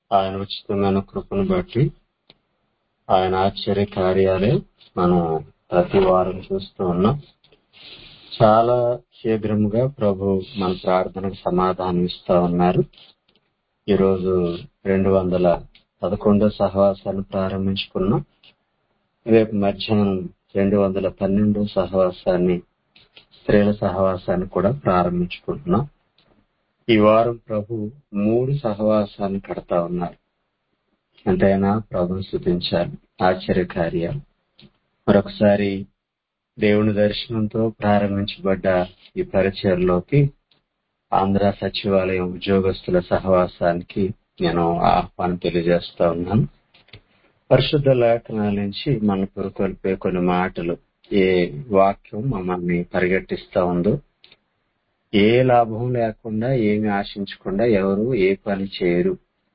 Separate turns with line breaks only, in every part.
ఆయన ఉచితమైన కృపను బట్టి ఆయన ఆశ్చర్య కార్యాలే మనం ప్రతి వారం చూస్తూ ఉన్నాం చాలా శీఘ్రముగా ప్రభు మన ప్రార్థనకు సమాధానం ఇస్తా ఉన్నారు ఈరోజు రెండు వందల పదకొండో సహవాసాన్ని ప్రారంభించుకున్నాం రేపు మధ్యాహ్నం రెండు వందల పన్నెండో సహవాసాన్ని స్త్రీల సహవాసాన్ని కూడా ప్రారంభించుకుంటున్నాం ఈ వారం ప్రభు మూడు సహవాసాన్ని కడతా ఉన్నారు ఎంతైనా ప్రభుని స్థుతించాలి ఆశ్చర్య కార్యాలు మరొకసారి దేవుని దర్శనంతో ప్రారంభించబడ్డ ఈ పరిచయలోకి ఆంధ్ర సచివాలయం ఉద్యోగస్తుల సహవాసానికి నేను ఆహ్వానం తెలియజేస్తా ఉన్నాను పరిశుద్ధ లేఖనాల నుంచి మన పురుకొల్పే కొన్ని మాటలు ఏ వాక్యం మమ్మల్ని పరిగెట్టిస్తా ఉందో ఏ లాభం లేకుండా ఏమి ఆశించకుండా ఎవరు ఏ పని చేయరు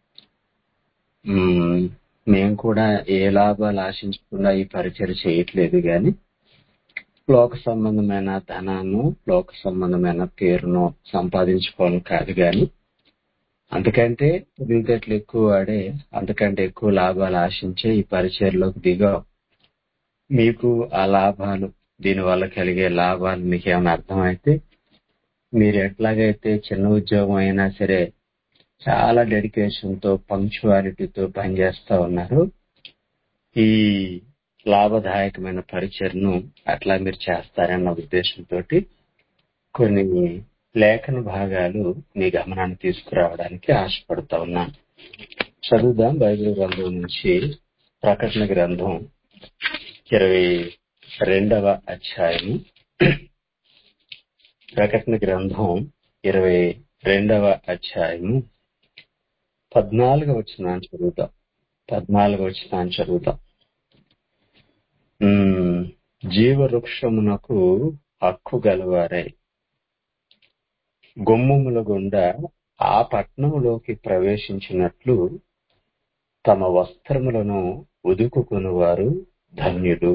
మ్మ్, మేము కూడా ఏ లాభాలు ఆశించకుండా ఈ పరిచయం చేయట్లేదు గాని లోక సంబంధమైన ధనాన్ని లోక సంబంధమైన పేరును సంపాదించుకోవడం కాదు గాని అంతకంటే తెలివితేటలు ఎక్కువ వాడే అంతకంటే ఎక్కువ లాభాలు ఆశించే ఈ పరిచయలోకి దిగాం మీకు ఆ లాభాలు దీని వల్ల కలిగే లాభాలు మీకు ఏమైనా అర్థమైతే మీరు ఎట్లాగైతే చిన్న ఉద్యోగం అయినా సరే చాలా డెడికేషన్ తో పంక్చువాలిటీతో పనిచేస్తా ఉన్నారు ఈ లాభదాయకమైన పరిచయను అట్లా మీరు చేస్తారన్న ఉద్దేశంతో కొన్ని లేఖన భాగాలు మీ గమనాన్ని తీసుకురావడానికి ఆశపడుతా ఉన్నాను చదువుదాం బైబిల్ గ్రంథం నుంచి ప్రకటన గ్రంథం ఇరవై రెండవ అధ్యాయము ప్రకటన గ్రంథం ఇరవై రెండవ అధ్యాయము పద్నాలుగు వచ్చిన చదువుతాం పద్నాలుగు వచ్చిన చదువుతాం ఉమ్, జీవవృక్షమునకు హక్కు గలవారై గుమ్మముల గుండా ఆ పట్టణములోకి ప్రవేశించినట్లు తమ వస్త్రములను ఉదుకుకొనువారు ధన్యుడు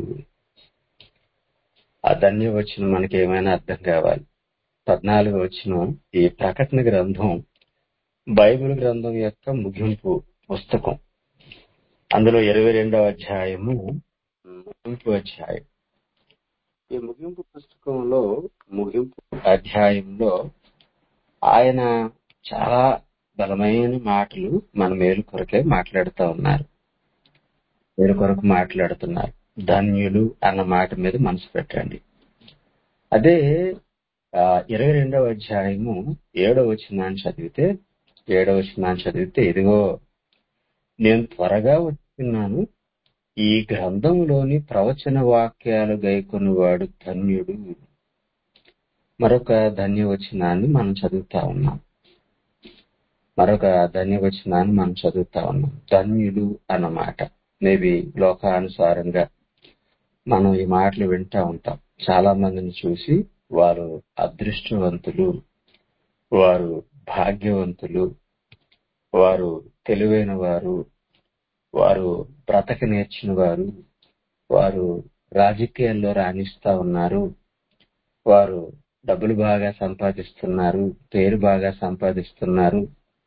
ఆ ధన్య వచ్చిన మనకి ఏమైనా అర్థం కావాలి పద్నాలుగు వచ్చిన ఈ ప్రకటన గ్రంథం బైబిల్ గ్రంథం యొక్క ముగింపు పుస్తకం అందులో ఇరవై రెండవ అధ్యాయము ముగింపు అధ్యాయం ఈ ముగింపు పుస్తకంలో ముగింపు అధ్యాయంలో ఆయన చాలా బలమైన మాటలు మన మేలు కొరకే మాట్లాడుతూ ఉన్నారు మేలు కొరకు మాట్లాడుతున్నారు ధన్యులు అన్న మాట మీద మనసు పెట్టండి అదే ఆ, ఇరవై రెండవ అధ్యాయము ఏడవ వచనాన్ని చదివితే ఏడవ వచనాన్ని చదివితే ఇదిగో నేను త్వరగా వచ్చిన్నాను ఈ గ్రంథంలోని ప్రవచన వాక్యాలు గైకొనివాడు ధన్యుడు మరొక ధన్యవచనాన్ని మనం చదువుతా ఉన్నాం మరొక ధన్యవచనాన్ని మనం చదువుతా ఉన్నాం ధన్యుడు అన్నమాట మేబీ లోకానుసారంగా మనం ఈ మాటలు వింటా ఉంటాం చాలా మందిని చూసి వారు అదృష్టవంతులు వారు భాగ్యవంతులు వారు తెలివైన వారు వారు బ్రతక నేర్చిన వారు వారు రాజకీయాల్లో రాణిస్తా ఉన్నారు వారు డబ్బులు బాగా సంపాదిస్తున్నారు పేరు బాగా సంపాదిస్తున్నారు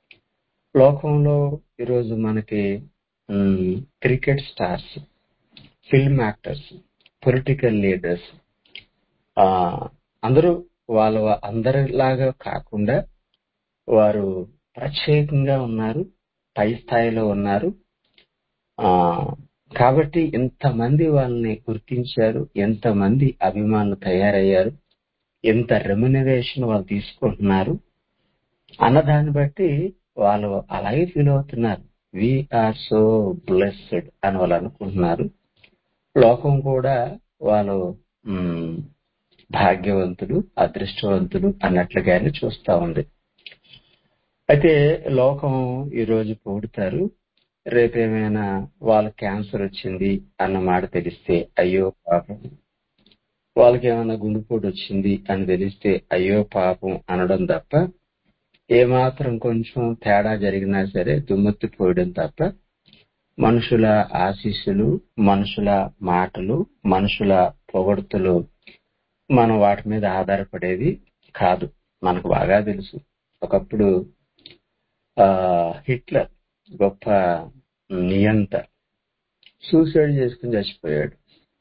లోకంలో ఈరోజు మనకి మ్, cricket stars film actors political leaders ఆ అందరూ వాళ్ళ అందరిలాగా కాకుండా వారు ప్రత్యేకంగా ఉన్నారు పై స్థాయిలో ఉన్నారు ఆ కాబట్టి ఎంతమంది వాళ్ళని గుర్తించారు ఎంతమంది అభిమానులు తయారయ్యారు ఎంత రెమ్యునరేషన్ వాళ్ళు తీసుకుంటున్నారు అన్నదాన్ని బట్టి వాళ్ళు అలాగే ఫీల్ అవుతున్నారు వీఆర్ సో బ్లెస్డ్ అని వాళ్ళు అనుకుంటున్నారు లోకం కూడా వాళ్ళు మ్, భాగ్యవంతులు అదృష్టవంతులు అన్నట్లుగానే చూస్తా ఉంది అయితే లోకం ఈ రోజు పొగుడుతారు రేపేమైనా వాళ్ళ క్యాన్సర్ వచ్చింది అన్న మాట తెలిస్తే అయ్యో పాపం వాళ్ళకి ఏమైనా గుండెపోటు వచ్చింది అని తెలిస్తే అయ్యో పాపం అనడం తప్ప ఏమాత్రం కొంచెం తేడా జరిగినా సరే దుమ్మెత్తిపోయడం తప్ప మనుషుల ఆశీస్సులు మనుషుల మాటలు మనుషుల పొగడ్తలు మనం వాటి మీద ఆధారపడేది కాదు మనకు బాగా తెలుసు ఒకప్పుడు ఆ హిట్లర్ గొప్ప నియంత సూసైడ్ చేసుకుని చచ్చిపోయాడు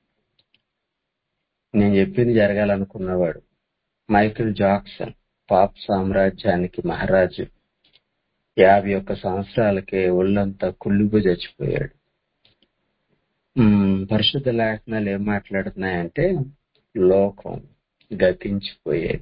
నేను చెప్పింది జరగాలనుకున్నవాడు మైకిల్ జాక్సన్ పాప్ సామ్రాజ్యానికి మహారాజు యాభై ఒక్క సంవత్సరాలకే ఒళ్ళంతా కుళ్ళిపోయి చచ్చిపోయాడు ఉమ్, పరిశుద్ధ లేఖనాలు ఏం మాట్లాడుతున్నాయంటే లోకం గతించిపోయేది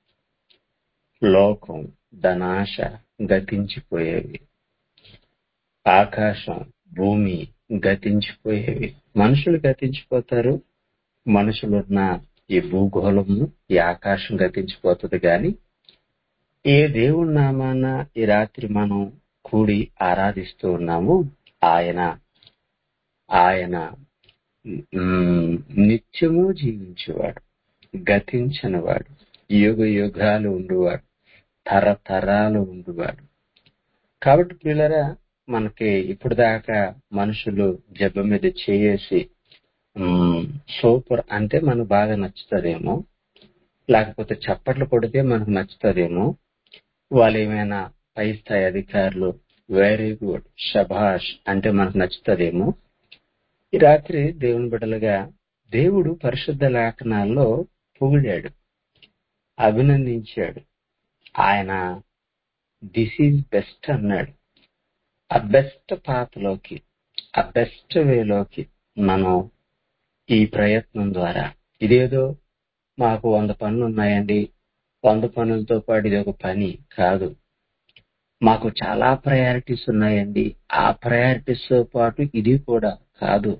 లోకం ధనాశ గతించిపోయేవి ఆకాశం భూమి గతించిపోయేవి మనుషులు గతించిపోతారు మనుషులున్న ఈ భూగోళము ఈ ఆకాశం గతించిపోతుంది గాని ఏ దేవుడి నామాన ఈ రాత్రి మనం కూడి ఆరాధిస్తూ ఉన్నాము ఆయన ఆయన మ్, నిత్యము జీవించేవాడు గతించనివాడు యుగ యుగాలు ఉండువాడు తరతరాలు ఉండువాడు కాబట్టి పిల్లరా మనకి ఇప్పుడు దాకా మనుషులు జబ్బ మీద చేయేసి మ్, సూపర్ అంటే మనకు బాగా నచ్చుతుందేమో లేకపోతే చప్పట్లు కొడితే మనకు నచ్చుతుందేమో వాళ్ళు ఏమైనా పై స్థాయి అధికారులు వెరీ గుడ్ షబాష్ అంటే మనకు నచ్చుతుందేమో ఈ రాత్రి దేవుని బిడ్డలుగా దేవుడు పరిశుద్ధ లేఖనాల్లో పొగిడాడు అభినందించాడు ఆయన దిస్ ఈజ్ బెస్ట్ అన్నాడు ఆ బెస్ట్ పాత్లోకి ఆ బెస్ట్ వేలోకి మనం ఈ ప్రయత్నం ద్వారా ఇదేదో మాకు వంద పనులు ఉన్నాయండి వంద పనులతో పాటు ఇది ఒక పని కాదు మాకు చాలా ప్రయారిటీస్ ఉన్నాయండి ఆ ప్రయారిటీస్ తో పాటు ఇది కూడా కాదు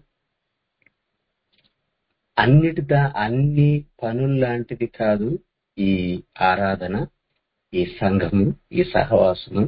అన్నిటిదా అన్ని పనులు లాంటిది కాదు ఈ ఆరాధన ఈ సంఘము ఈ సహవాసము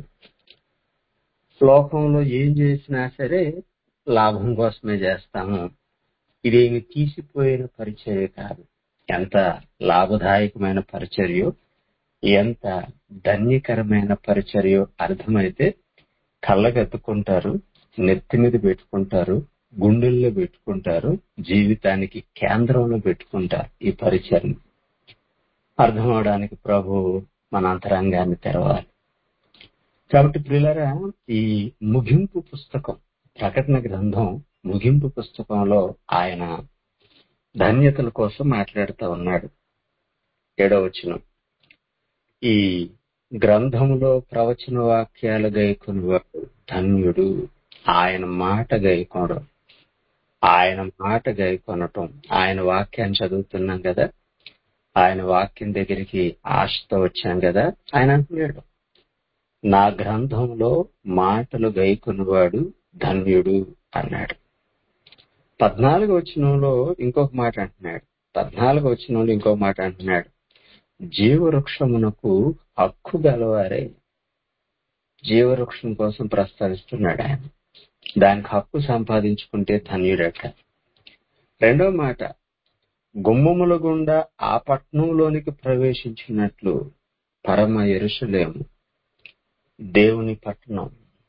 లోకంలో ఏం చేసినా సరే లాభం కోసమే చేస్తాము ఇదేమి తీసిపోయిన పరిచర్య కాదు ఎంత లాభదాయకమైన పరిచర్యో ఎంత ధన్యకరమైన పరిచర్యో అర్థమైతే కళ్ళగత్తుకుంటారు నెత్తి మీద పెట్టుకుంటారు గుండెల్లో పెట్టుకుంటారు జీవితానికి కేంద్రంలో పెట్టుకుంటారు ఈ పరిచయం అర్థం అవడానికి ప్రభు మన అంతరంగాన్ని తెరవాలి కాబట్టి ప్రియులరా ఈ ముగింపు పుస్తకం ప్రకటన గ్రంథం ముగింపు పుస్తకంలో ఆయన ధన్యతల కోసం మాట్లాడుతూ ఉన్నాడు ఏడవ వచనం ఈ గ్రంథములో ప్రవచన వాక్యాలు గైకొనివాడు ధన్యుడు ఆయన మాట గైకొనడం ఆయన మాట గైకొనటం ఆయన వాక్యాన్ని చదువుతున్నాం కదా ఆయన వాక్యం దగ్గరికి ఆశతో వచ్చాం కదా ఆయన అంటున్నాడు నా గ్రంథంలో మాటలు గైకొనివాడు ధన్యుడు అన్నాడు పద్నాలుగు వచనంలో ఇంకొక మాట అంటున్నాడు పద్నాలుగు వచనంలో ఇంకొక మాట అంటున్నాడు జీవవృక్షమునకు హక్కు గలవారే జీవవృక్షం కోసం ప్రస్తావిస్తున్నాడు ఆయన దానికి హక్కు సంపాదించుకుంటే ధన్యుడట రెండో మాట గుమ్మముల గుండా ఆ పట్నంలోనికి ప్రవేశించినట్లు పరమ ఎరుసలేము దేవుని పట్టణం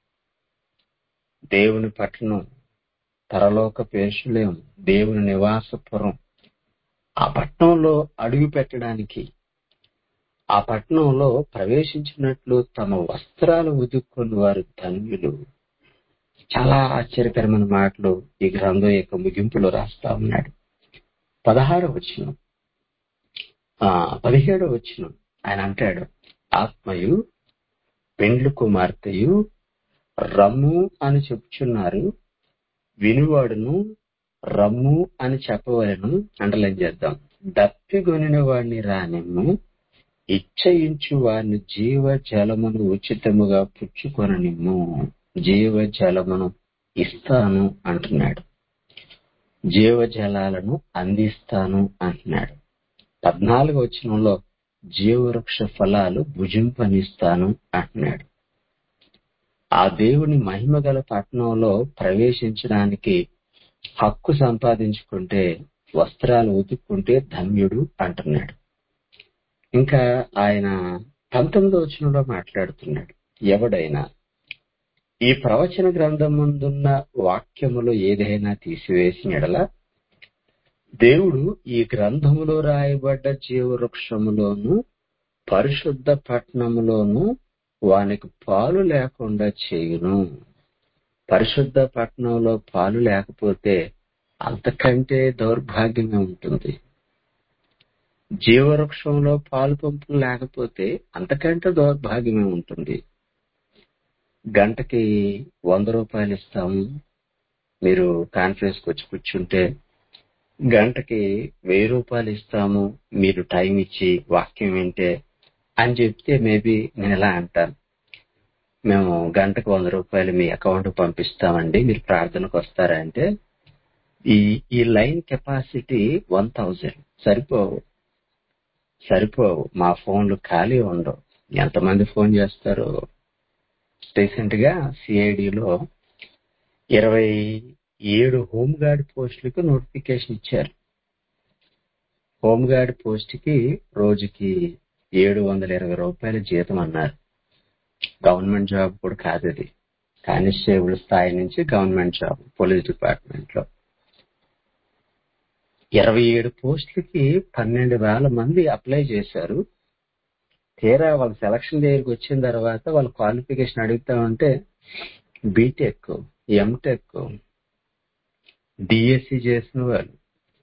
దేవుని పట్టణం పరలోక పేర్షులేము దేవుని నివాసపురం ఆ పట్టణంలో అడుగు పెట్టడానికి ఆ పట్టణంలో ప్రవేశించినట్లు తమ వస్త్రాలు ఉదుక్కుని వారు ధన్యులు చాలా ఆశ్చర్యకరమైన మాటలు ఈ గ్రంథం యొక్క ముగింపులో రాస్తా ఉన్నాడు పదహారు వచ్చిన పదిహేడో వచ్చిన ఆయన అంటాడు ఆత్మయు పెండ్లు కుమార్తెయు రమ్ము అని చెప్పుచున్నారు వినువాడును రమ్ము అని చెప్పవలను అండలం చేద్దాం దప్పిగొనిన వాడిని రానిమ్ము ఇచ్చయించు వారిని జీవ జలమును ఉచితముగా పుచ్చుకొననిమ్ము జీవ జలమును ఇస్తాను అంటున్నాడు జీవజలాలను అందిస్తాను అంటున్నాడు పద్నాలుగు వచనంలో జీవవృక్ష ఫలాలు భుజింపనిస్తాను అంటున్నాడు ఆ దేవుని మహిమ గల పట్టణంలో ప్రవేశించడానికి హక్కు సంపాదించుకుంటే వస్త్రాలు ఉతుక్కుంటే ధన్యుడు అంటున్నాడు ఇంకా ఆయన పంతొమ్మిదో వచనంలో మాట్లాడుతున్నాడు ఎవడైనా ఈ ప్రవచన గ్రంథం ముందున్న వాక్యములో ఏదైనా తీసివేసిన ఎడల దేవుడు ఈ గ్రంథములో రాయబడ్డ జీవవృక్షములోను పరిశుద్ధ పట్టణములోను వానికి పాలు లేకుండా చేయును పరిశుద్ధ పట్టణంలో పాలు లేకపోతే అంతకంటే దౌర్భాగ్యమే ఉంటుంది జీవవృక్షంలో పాలు పంపులు లేకపోతే అంతకంటే దౌర్భాగ్యమే ఉంటుంది గంటకి వంద రూపాయలు ఇస్తాము మీరు కాన్ఫరెన్స్కి వచ్చి కూర్చుంటే గంటకి వెయ్యి రూపాయలు ఇస్తాము మీరు టైం ఇచ్చి వాక్యం వింటే అని చెప్తే మేబీ నేను ఎలా అంటాను మేము గంటకు వంద రూపాయలు మీ అకౌంట్ పంపిస్తామండి మీరు ప్రార్థనకు వస్తారా అంటే ఈ ఈ లైన్ కెపాసిటీ వన్ థౌజండ్ సరిపోవు సరిపోవు మా ఫోన్లు ఖాళీ ఉండవు ఎంతమంది ఫోన్ చేస్తారు రీసెంట్ గా సిఐడిలో ఇరవై ఏడు హోమ్ గార్డ్ పోస్టులకు నోటిఫికేషన్ ఇచ్చారు హోమ్ గార్డ్ పోస్ట్ కి రోజుకి ఏడు వందల ఇరవై రూపాయల జీతం అన్నారు గవర్నమెంట్ జాబ్ కూడా కాదు ఇది కానిస్టేబుల్ స్థాయి నుంచి గవర్నమెంట్ జాబ్ పోలీస్ డిపార్ట్మెంట్ లో ఇరవై ఏడు పోస్టులకి పన్నెండు వేల మంది అప్లై చేశారు తీరా వాళ్ళ సెలక్షన్ దగ్గరికి వచ్చిన తర్వాత వాళ్ళ క్వాలిఫికేషన్ అడుగుతా ఉంటే బీటెక్ ఎంటెక్ డిఎస్సి చేసిన వాళ్ళు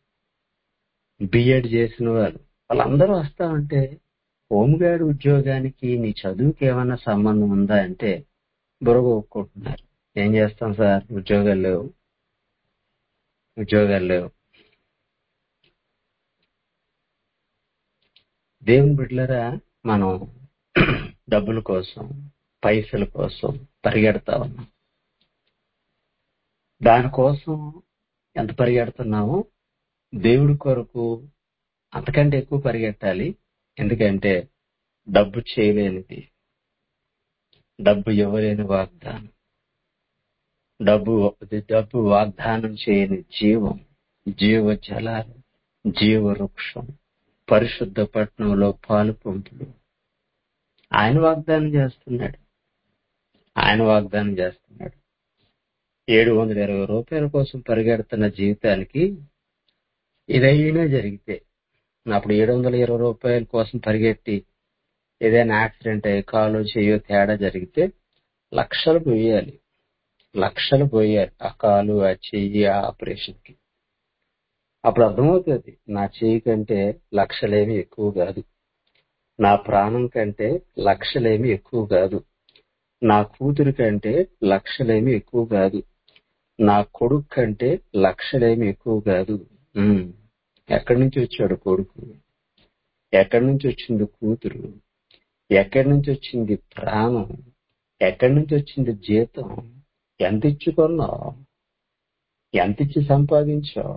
బిఎడ్ చేసిన వాళ్ళు వాళ్ళందరూ వస్తా ఉంటే హోంగార్డ్ ఉద్యోగానికి నీ చదువుకి ఏమైనా సంబంధం ఉందా అంటే బుర్ర ఒప్పుకుంటున్నారు ఏం చేస్తాం సార్ ఉద్యోగాలు లేవు ఉద్యోగాలు లేవు దేవుని బిడ్డలరా మనం డబ్బుల కోసం పైసల కోసం పరిగెడతా ఉన్నాం దానికోసం ఎంత పరిగెడుతున్నామో దేవుడి కొరకు అంతకంటే ఎక్కువ పరిగెట్టాలి ఎందుకంటే డబ్బు చేయలేనిది డబ్బు ఇవ్వలేని వాగ్దానం డబ్బు డబ్బు వాగ్దానం చేయని జీవం జీవ జలాలు జీవ వృక్షం పరిశుద్ధ పట్టణంలో పాలు పంపులు ఆయన వాగ్దానం చేస్తున్నాడు ఆయన వాగ్దానం చేస్తున్నాడు ఏడు వందల ఇరవై రూపాయల కోసం పరిగెడుతున్న జీవితానికి ఇదైనా జరిగితే అప్పుడు ఏడు వందల ఇరవై రూపాయల కోసం పరిగెట్టి ఏదైనా యాక్సిడెంట్ అయ్యి కాలు చెయ్యో తేడా జరిగితే లక్షలు పోయాలి లక్షలు పోయాలి ఆ కాలు ఆ చెయ్యి ఆ ఆపరేషన్ కి అప్పుడు అర్థమవుతుంది నా చెయ్యి కంటే లక్షలేమి ఎక్కువ కాదు నా ప్రాణం కంటే లక్షలేమి ఎక్కువ కాదు నా కూతురు కంటే లక్షలేమి ఎక్కువ కాదు నా కొడుకు కంటే లక్షలేమి ఎక్కువ కాదు ఉమ్. ఎక్కడి నుంచి వచ్చాడు కొడుకు ఎక్కడి నుంచి వచ్చింది కూతురు ఎక్కడి నుంచి వచ్చింది ప్రాణం ఎక్కడి నుంచి వచ్చింది జీతం ఎంత ఇచ్చుకున్నావు ఎంత ఇచ్చి సంపాదించావు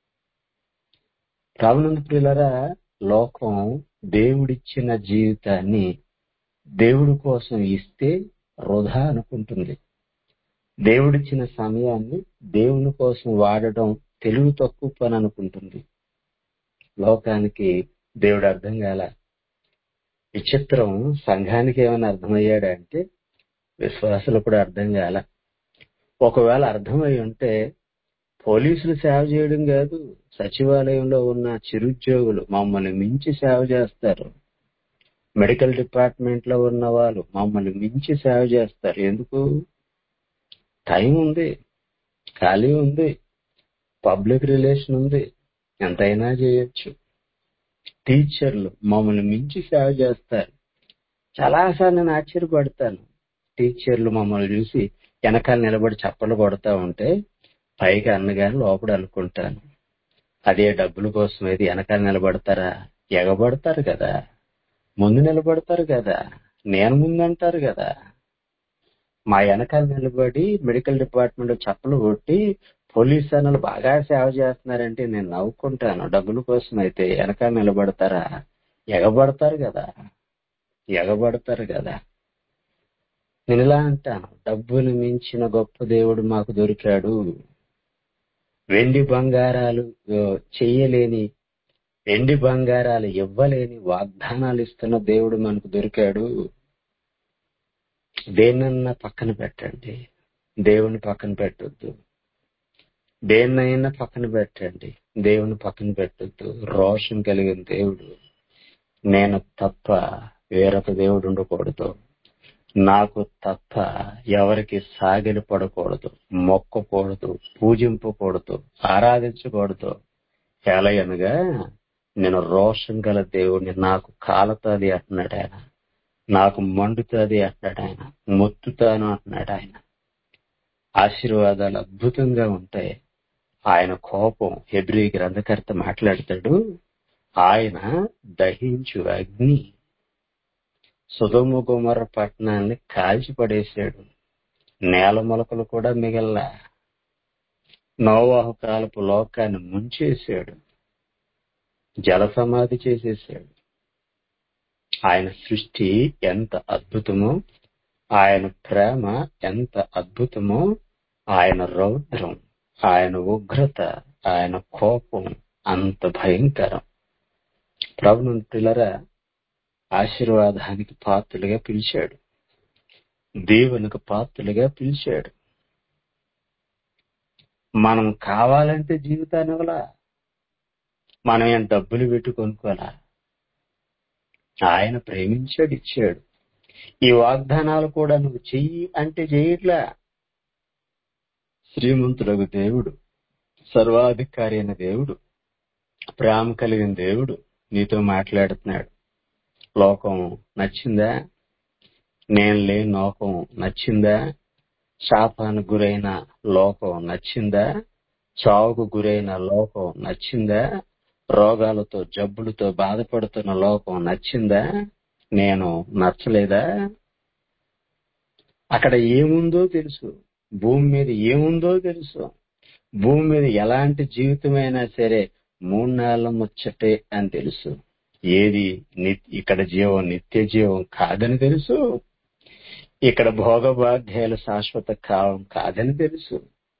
కావునందు ప్రియులరా లోకం దేవుడిచ్చిన జీవితాన్ని దేవుడి కోసం ఇస్తే వృధా అనుకుంటుంది దేవుడిచ్చిన సమయాన్ని దేవుని కోసం వాడడం తెలివి తక్కువ పని అనుకుంటుంది లోకానికి దేవుడు అర్థం కాల విచిత్రం సంఘానికి ఏమైనా అర్థమయ్యాడంటే విశ్వాసులు కూడా అర్థం కాల ఒకవేళ అర్థమై ఉంటే పోలీసులు సేవ చేయడం కాదు సచివాలయంలో ఉన్న చిరుద్యోగులు మమ్మల్ని మించి సేవ చేస్తారు మెడికల్ డిపార్ట్మెంట్ లో ఉన్న వాళ్ళు మమ్మల్ని మించి సేవ చేస్తారు ఎందుకు టైం ఉంది ఖాళీ ఉంది పబ్లిక్ రిలేషన్ ఉంది ఎంతైనా చేయొచ్చు టీచర్లు మమ్మల్ని మించి సేవ చేస్తారు చాలాసార్లు నేను ఆశ్చర్యపడతాను టీచర్లు మమ్మల్ని చూసి వెనకాల నిలబడి చప్పలు కొడతా ఉంటే పైకి అన్నగాని లోపల అనుకుంటాను అదే డబ్బుల కోసం ఏది వెనకాల నిలబడతారా ఎగబడతారు కదా ముందు నిలబడతారు కదా నేను ముందు అంటారు కదా మా వెనకాల నిలబడి మెడికల్ డిపార్ట్మెంట్ చప్పలు కొట్టి పోలీస్ అన్నలు బాగా సేవ చేస్తున్నారంటే నేను నవ్వుకుంటాను డబ్బుల కోసం అయితే వెనకాల నిలబడతారా ఎగబడతారు కదా ఎగబడతారు కదా నేను ఇలా అంటాను డబ్బును మించిన గొప్ప దేవుడు మాకు దొరికాడు వెండి బంగారాలు ఆ, చెయ్యలేని వెండి బంగారాలు ఇవ్వలేని వాగ్దానాలు ఇస్తున్న దేవుడు మనకు దొరికాడు దేన్నన్నా పక్కన పెట్టండి దేవుని పక్కన పెట్టొద్దు దేన్నైనా పక్కన పెట్టండి దేవుని పక్కన పెట్టొద్దు రోషం కలిగిన దేవుడు నేను తప్ప వేరొక దేవుడు ఉండకూడదు నాకు తప్ప ఎవరికి సాగిలి పడకూడదు మొక్కకూడదు పూజింపకూడదు ఆరాధించకూడదు ఎలయనగా నేను రోషం గల దేవుడిని నాకు కాలతాది అంటున్నాడు ఆయన నాకు మండుతుంది అంటున్నాడు ఆయన మొత్తుతాను అంటున్నాడు ఆయన ఆశీర్వాదాలు అద్భుతంగా ఉంటాయి ఆయన కోపం హెబ్రి గ్రంథకర్త మాట్లాడతాడు ఆయన దహించు అగ్ని సుధుమ కుమార పట్టణాన్ని కాల్చి పడేశాడు నేల మొలకలు కూడా మిగల్ల నోవాహు కాలపు లోకాన్ని ముంచేశాడు జల సమాధి చేసేసాడు ఆయన సృష్టి ఎంత అద్భుతమో ఆయన ప్రేమ ఎంత అద్భుతమో ఆయన రౌద్రం ఆయన ఉగ్రత ఆయన కోపం అంత భయంకరం ప్రభును పిల్లరా ఆశీర్వాదానికి పాత్రలుగా పిలిచాడు దేవునికి పాత్రలుగా పిలిచాడు మనం కావాలంటే జీవితాన్ని ఇవ్వలా మనం ఏం డబ్బులు పెట్టి కొనుక్కోవాలా ఆయన ప్రేమించాడు ఇచ్చాడు ఈ వాగ్దానాలు కూడా నువ్వు చెయ్యి అంటే చేయట్లా శ్రీమంతుడకు దేవుడు సర్వాధికారి అయిన దేవుడు ప్రేమ కలిగిన దేవుడు నీతో మాట్లాడుతున్నాడు లోకం నచ్చిందా నేను లేని లోకం నచ్చిందా శాపానికి గురైన లోకం నచ్చిందా చావుకు గురైన లోకం నచ్చిందా రోగాలతో జబ్బులతో బాధపడుతున్న లోకం నచ్చిందా నేను నచ్చలేదా అక్కడ ఏముందో తెలుసు భూమి మీద ఏముందో తెలుసు భూమి మీద ఎలాంటి జీవితమైనా సరే మూడు నెలల ముచ్చటే అని తెలుసు ఏది ని- ఇక్కడ జీవం నిత్య జీవం కాదని తెలుసు ఇక్కడ భోగభాగ్యాలు శాశ్వత కాలం కాదని తెలుసు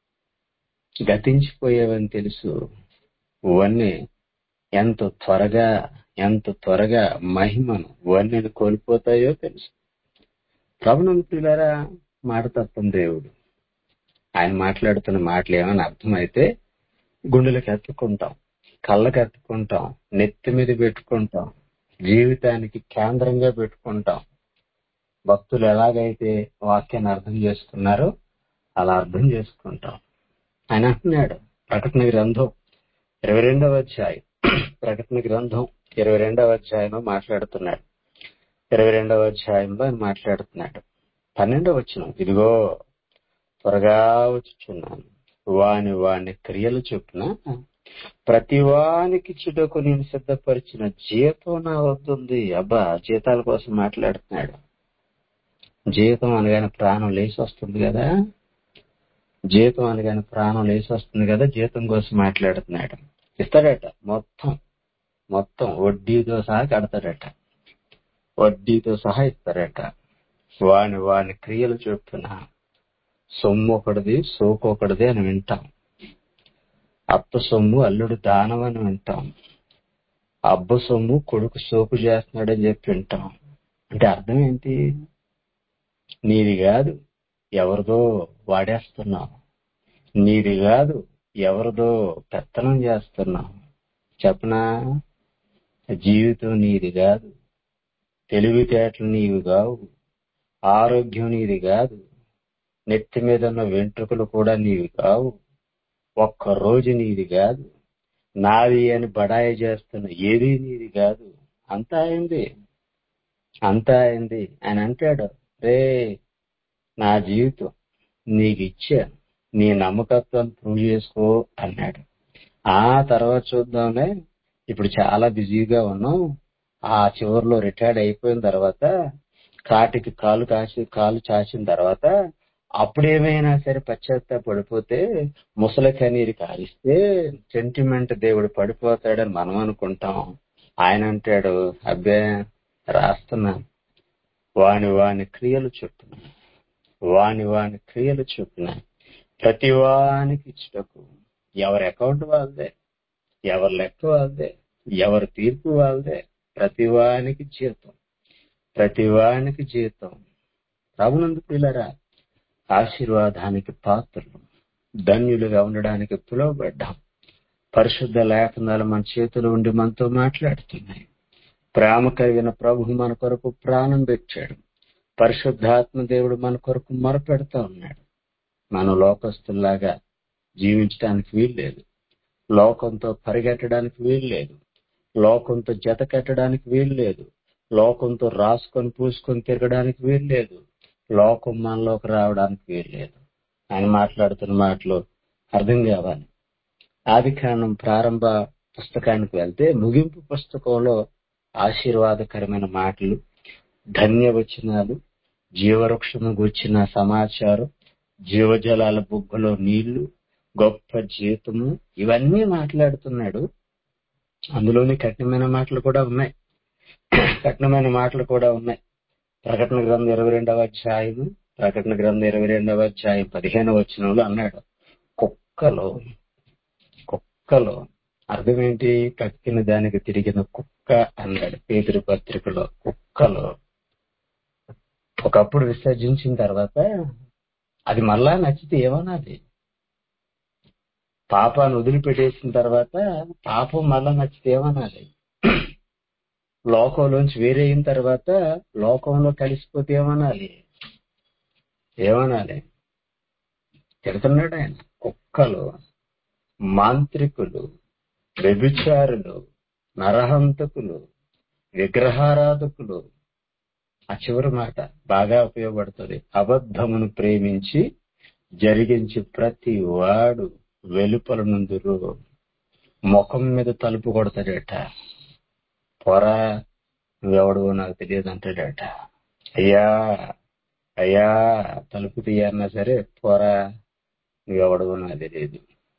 గతించిపోయేవని తెలుసు ఇవన్నీ ఎంత త్వరగా ఎంత త్వరగా మహిమను ఇవన్నీ కోల్పోతాయో తెలుసు ప్రభునంతులారా మాట తప్పని దేవుడు ఆయన మాట్లాడుతున్న మాటలు ఏమైనా అర్థమైతే గుండెలకు ఎత్తుకుంటాం కళ్ళకి ఎత్తుకుంటాం నెత్తి మీద పెట్టుకుంటాం జీవితానికి కేంద్రంగా పెట్టుకుంటాం భక్తులు ఎలాగైతే వాక్యాన్ని అర్థం చేసుకున్నారో అలా అర్థం చేసుకుంటాం ఆయన అంటున్నాడు ప్రకటన గ్రంథం ఇరవై రెండవ అధ్యాయం ప్రకటన గ్రంథం ఇరవై రెండవ అధ్యాయంలో మాట్లాడుతున్నాడు ఇరవై రెండవ అధ్యాయంలో ఆయన మాట్లాడుతున్నాడు పన్నెండవ వచ్చిన ఇదిగో త్వరగా వచ్చుచున్నాను వాని వాని క్రియలు చొప్పున ప్రతి వానికి చుటకు నేను సిద్ధపరిచిన జీతం నా వద్దుంది అబ్బా జీతాల కోసం మాట్లాడుతున్నాడు జీతం అనగానే ప్రాణం లేచి వస్తుంది కదా జీతం అనగానే ప్రాణం లేచి వస్తుంది కదా జీతం కోసం మాట్లాడుతున్నాడు ఇస్తాడట మొత్తం మొత్తం వడ్డీతో సహా కడతాడట వడ్డీతో సహా ఇస్తాడట వాని వాని క్రియలు చొప్పున సొమ్ము ఒకటిది సోకు ఒకటిది అని వింటాం అత్త సొమ్ము అల్లుడు దానం అని వింటాం అబ్బ సొమ్ము కొడుకు సోకు చేస్తున్నాడని చెప్పి వింటాం అంటే అర్థం ఏంటి నీది కాదు ఎవరిదో వాడేస్తున్నావు నీది కాదు ఎవరిదో పెత్తనం చేస్తున్నావు చెప్పనా జీవితం నీది కాదు తెలివితేటలు నీవి కావు ఆరోగ్యం నీది కాదు నెత్తి మీద ఉన్న వెంట్రుకలు కూడా నీవి కావు ఒక్క రోజు నీది కాదు నాది అని బడాయి చేస్తున్న ఏది నీది కాదు అంతా అయింది అంతా అయింది అని అంటాడు రే నా జీవితం నీకు ఇచ్చాను నీ నమ్మకత్వం ప్రూవ్ చేసుకో అన్నాడు ఆ తర్వాత చూద్దాంలే ఇప్పుడు చాలా బిజీగా ఉన్నాం ఆ చివరిలో రిటైర్డ్ అయిపోయిన తర్వాత కాటికి కాలు కాసి కాలు చాచిన తర్వాత అప్పుడేమైనా సరే పశ్చాత్తాపడిపోతే ముసలి కన్నీరు కారిస్తే సెంటిమెంట్ దేవుడు పడిపోతాడని మనం అనుకుంటాం ఆయన అంటాడు అబ్బే రాస్తున్నాను వాని వాని క్రియలు చొప్పున వాని వాని క్రియలు చొప్పున ప్రతి వానికి ఇచ్చుటకు ఎవరి అకౌంట్ వాళ్ళదే ఎవరి లెక్క వాళ్ళదే ఎవరి తీర్పు వాళ్ళదే ప్రతి వానికి జీతం ప్రతి వానికి జీతం ప్రభునందు పిల్లరా ఆశీర్వాదానికి పాత్రలు ధన్యులుగా ఉండడానికి పిలువబడ్డాం పరిశుద్ధ లేఖనాలు మన చేతిలో ఉండి మనతో మాట్లాడుతున్నాయి ప్రేమ కలిగిన ప్రభు మన కొరకు ప్రాణం పెట్టాడు పరిశుద్ధాత్మ దేవుడు మన కొరకు మొరపెడతా ఉన్నాడు మనం లోకస్తుల్లాగా జీవించడానికి వీల్లేదు లోకంతో పరిగెట్టడానికి వీల్లేదు లోకంతో జత కట్టడానికి వీల్లేదు లోకంతో రాసుకొని పూసుకొని తిరగడానికి వీల్లేదు లోకం మనలోకి రావడానికి వీల్లేదు ఆయన మాట్లాడుతున్న మాటలు అర్థం కావాలి ఆది కాండం ప్రారంభ పుస్తకానికి వెళ్తే ముగింపు పుస్తకంలో ఆశీర్వాదకరమైన మాటలు ధన్యవచనాలు జీవవృక్షము గుర్చిన సమాచారం జీవజలాల బుగ్గలో నీళ్లు గొప్ప జీతము ఇవన్నీ మాట్లాడుతున్నాడు అందులోని కఠినమైన మాటలు కూడా ఉన్నాయి కఠినమైన మాటలు కూడా ఉన్నాయి ప్రకటన గ్రంథం ఇరవై రెండవ అధ్యాయము ప్రకటన గ్రంథం ఇరవై రెండవ అధ్యాయం పదిహేను వచనంలో అన్నాడు కుక్కలో కుక్కలో అర్థం ఏంటి కక్కిన దానికి తిరిగిన కుక్క అన్నాడు పేదరి పత్రికలో కుక్కలో ఒకప్పుడు విసర్జించిన తర్వాత అది మళ్ళా నచ్చితే ఏమనాలి పాపాన్ని వదిలిపెట్టేసిన తర్వాత పాపం మళ్ళా నచ్చితే ఏమనాలి లోకంలోంచి వేరే అయిన తర్వాత లోకంలో కలిసిపోతే ఏమనాలి ఏమనాలి తిడుతున్నాడు ఆయన కుక్కలు మాంత్రికులు వ్యభిచారులు నరహంతకులు విగ్రహారాధకులు ఆ చివరి మాట బాగా ఉపయోగపడుతుంది అబద్ధమును ప్రేమించి జరిగించి ప్రతి వాడు వెలుపల నుందురు ముఖం మీద తలుపు కొడతాడట పొరా నువ్వెవడు నాకు తెలియదు అంటాడట అయ్యా అయ్యా తలుపు తీయన్నా సరే పోరా నువ్వెవడు నాకు తెలియదు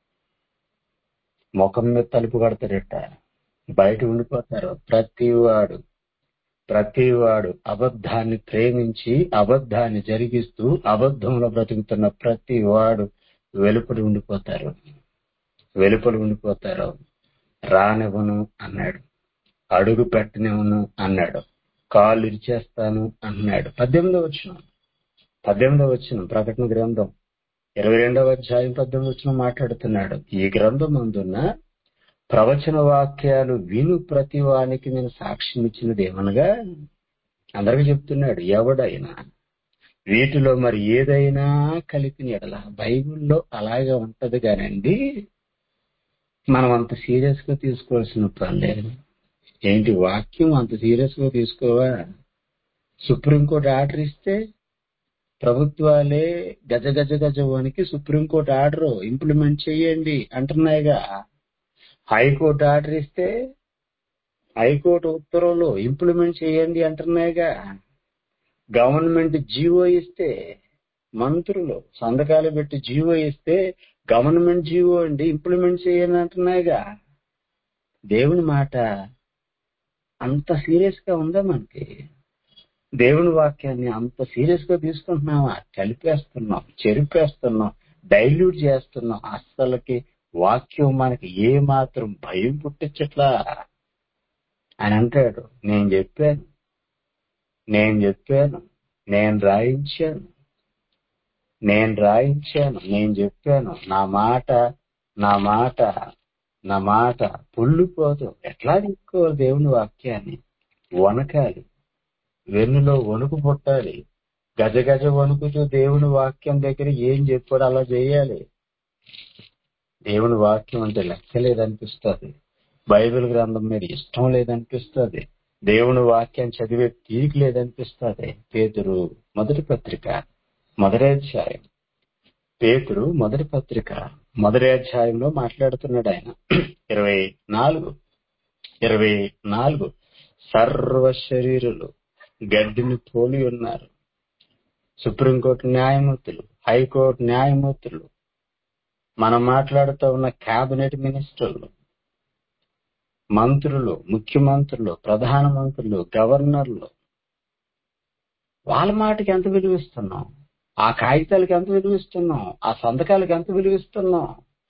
ముఖం మీద తలుపు కొడతాడట బయట ఉండిపోతారు ప్రతి వాడు ప్రతి వాడు అబద్ధాన్ని ప్రేమించి అబద్ధాన్ని జరిగిస్తూ అబద్ధంలో బ్రతుకుతున్న ప్రతి వాడు వెలుపలి ఉండిపోతారు వెలుపలి ఉండిపోతారు రానివ్వను అన్నాడు అడుగు పెట్టనివ్వను అన్నాడు కాళ్ళు ఇరిచేస్తాను అన్నాడు పద్దెనిమిదో వచ్చిన పద్దెనిమిదో వచ్చిన ప్రకటన గ్రంథం ఇరవై రెండవ అధ్యాయం పద్దెనిమిది వచ్చిన మాట్లాడుతున్నాడు ఈ గ్రంథం అందున్న ప్రవచన వాక్యాలు విను ప్రతి వానికి నేను సాక్ష్యం ఇచ్చినది ఏమనగా అందరికి చెప్తున్నాడు ఎవడైనా వీటిలో మరి ఏదైనా కలిపిన ఎడల బైబిల్లో అలాగే ఉంటది కానండి మనం అంత సీరియస్ గా తీసుకోవాల్సిన పని లేదు ఏంటి వాక్యం అంత సీరియస్ గా తీసుకోవా సుప్రీంకోర్టు ఆర్డర్ ఇస్తే ప్రభుత్వాలే గజ గజ గజ వనికి సుప్రీంకోర్టు ఆర్డర్ ఇంప్లిమెంట్ చేయండి అంటున్నాయిగా హైకోర్టు ఆర్డర్ ఇస్తే హైకోర్టు ఉత్తర్వులు ఇంప్లిమెంట్ చేయండి అంటున్నాయిగా గవర్నమెంట్ జీవో ఇస్తే మంత్రులు సంతకాలు పెట్టి జీవో ఇస్తే గవర్నమెంట్ జీవో అండి ఇంప్లిమెంట్ చేయండి అంటున్నాయిగా దేవుని మాట అంత సీరియస్ గా ఉందా మనకి దేవుని వాక్యాన్ని అంత సీరియస్ గా తీసుకుంటున్నామా కలిపేస్తున్నాం చెరిపేస్తున్నాం డైల్యూట్ చేస్తున్నాం అస్సలకి వాక్యం మనకి ఏ మాత్రం భయం పుట్టించట్లా అని అంటాడు నేను చెప్పాను నేను చెప్పాను నేను రాయించాను నేను రాయించాను నేను చెప్పాను నా మాట నా మాట నా మాట పుల్లిపోదు ఎట్లా తీసుకోవాలి దేవుని వాక్యాన్ని వనకాలి వెన్నులో వణుకు పుట్టాలి గజ గజ వణుకుతూ దేవుని వాక్యం దగ్గర ఏం చెప్పాడు అలా చేయాలి దేవుని వాక్యం అంటే లెక్క లేదనిపిస్తుంది బైబిల్ గ్రంథం మీద ఇష్టం లేదనిపిస్తుంది దేవుని వాక్యం చదివే తీరిక లేదనిపిస్తుంది పేతురు మొదటి పత్రిక మొదటి అధ్యాయం పేతురు మొదటి పత్రిక మొదటి అధ్యాయంలో మాట్లాడుతున్నాడు ఆయన ఇరవై నాలుగు ఇరవై నాలుగు సర్వ శరీరులు గడ్డిని పోలి ఉన్నారు సుప్రీంకోర్టు న్యాయమూర్తులు హైకోర్టు న్యాయమూర్తులు మనం మాట్లాడుతూ ఉన్న కేబినెట్ మినిస్టర్లు మంత్రులు ముఖ్యమంత్రులు ప్రధానమంత్రులు గవర్నర్లు వాళ్ళ మాటకి ఎంత విలువిస్తున్నాం ఆ కాగితాలకు ఎంత విలువిస్తున్నాం ఆ సంతకాలకు ఎంత విలువిస్తున్నాం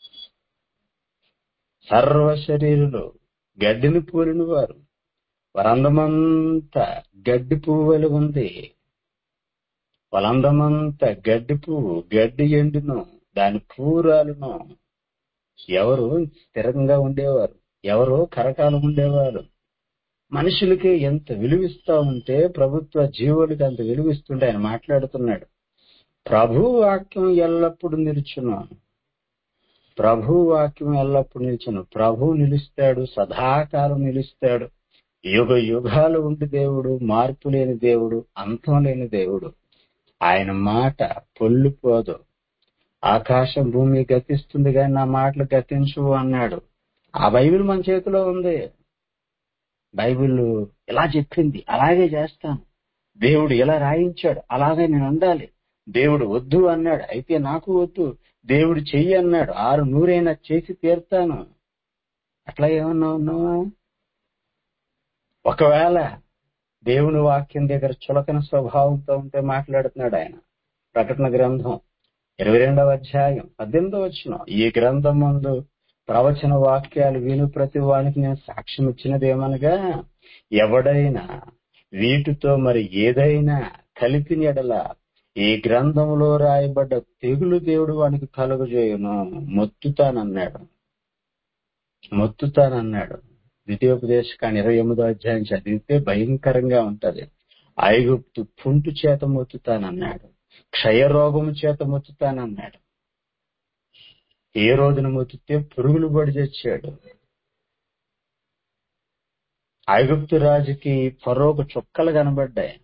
సర్వ శరీరులు గడ్డిని పోలిన వారు వారందమంతా గడ్డి పువ్వులు ఉంది వాళ్ళందమంతా గడ్డి పువ్వు గడ్డి ఎండును దాని పూరాలను ఎవరు స్థిరంగా ఉండేవారు ఎవరు కరకాలం ఉండేవారు మనుషులకి ఎంత విలువిస్తా ఉంటే ప్రభుత్వ జీవులకి అంత విలువిస్తుంటే ఆయన మాట్లాడుతున్నాడు ప్రభు వాక్యం ఎల్లప్పుడూ నిలుచును ప్రభు వాక్యం ఎల్లప్పుడూ నిలుచును ప్రభు నిలుస్తాడు సదాకాలం నిలుస్తాడు యుగ యుగాలు ఉండి దేవుడు మార్పు లేని దేవుడు అంతం లేని దేవుడు ఆయన మాట పొల్లిపోదు ఆకాశం భూమి గతిస్తుంది కానీ నా మాటలు గతించు అన్నాడు ఆ బైబిల్ మన చేతిలో ఉంది బైబిల్ ఇలా చెప్పింది అలాగే చేస్తాను దేవుడు ఇలా రాయించాడు అలాగే నేను ఉండాలి దేవుడు వద్దు అన్నాడు అయితే నాకు వద్దు దేవుడు చెయ్యి అన్నాడు ఆరు నూరైనా చేసి తీరుతాను అట్లా ఏమన్నా ఉన్నావా ఒకవేళ దేవుని వాక్యం దగ్గర చులకన స్వభావంతో ఉంటే మాట్లాడుతున్నాడు ఆయన ప్రకటన గ్రంథం ఇరవై రెండవ అధ్యాయం పద్దెనిమిదో వచ్చిన ఈ గ్రంథం ముందు ప్రవచన వాక్యాలు విను ప్రతి వానికి నేను సాక్ష్యం ఇచ్చినదేమనగా ఎవడైనా వీటితో మరి ఏదైనా కలిపిన ఎడల ఈ గ్రంథంలో రాయబడ్డ తెగులు దేవుడు వానికి కలుగజేయును మొత్తుతానన్నాడు మొత్తుతానన్నాడు ద్వితీయోపదేశకాన్ని ఇరవై ఎనిమిదో అధ్యాయం చదివితే భయంకరంగా ఉంటది ఐగుప్తు పుంటు చేత మొత్తుతానన్నాడు క్షయరోగము చేత మొత్తుతానన్నాడు ఏ రోజున మొత్తితే పురుగులు పడి చచ్చాడు ఐగుప్తు రాజుకి ఫరోకు చుక్కలు కనబడ్డాయి